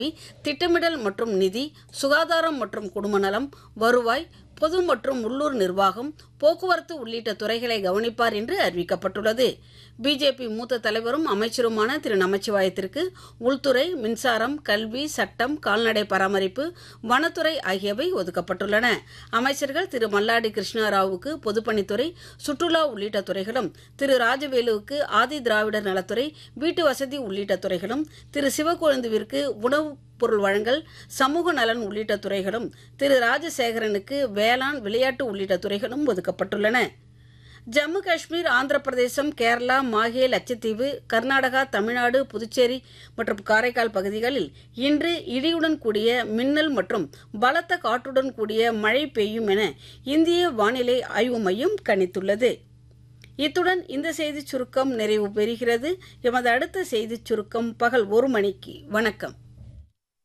திட்டமிடல் மற்றும் நிதி சுகாதாரம் மற்றும் குடும்ப நலம் வருவாய் பொது மற்றும் உள்ளூர் நிர்வாகம் போக்குவரத்து உள்ளிட்ட துறைகளை கவனிப்பார் என்று அறிவிக்கப்பட்டுள்ளது பிஜேபி மூத்த தலைவரும் அமைச்சருமான திரு நமச்சிவாயத்திற்கு உள்துறை மின்சாரம் கல்வி சட்டம் கால்நடை பராமரிப்பு வனத்துறை ஆகியவை ஒதுக்கப்பட்டுள்ளன அமைச்சர்கள் திரு மல்லாடி கிருஷ்ணாராவுக்கு பொதுப்பணித்துறை சுற்றுலா உள்ளிட்ட துறைகளும் திரு ராஜவேலுவுக்கு ஆதி திராவிடர் நலத்துறை வீட்டு வசதி உள்ளிட்ட துறைகளும் திரு சிவக்கொழுந்துவிற்கு உணவு பொருள் வழங்கல் சமூக நலன் உள்ளிட்ட துறைகளும் திரு ராஜசேகரனுக்கு வேளாண் விளையாட்டு உள்ளிட்ட துறைகளும் ஒதுக்கப்பட்டுள்ளன ஜம்மு காஷ்மீர் ஆந்திர பிரதேசம் கேரளா மாஹே லட்சத்தீவு கர்நாடகா தமிழ்நாடு புதுச்சேரி மற்றும் காரைக்கால் பகுதிகளில் இன்று இடியுடன் கூடிய மின்னல் மற்றும் பலத்த காற்றுடன் கூடிய மழை பெய்யும் என இந்திய வானிலை ஆய்வு மையம் கணித்துள்ளது இத்துடன் இந்த செய்திச் சுருக்கம் நிறைவு பெறுகிறது எமது அடுத்த செய்திச் சுருக்கம் பகல் ஒரு மணிக்கு வணக்கம்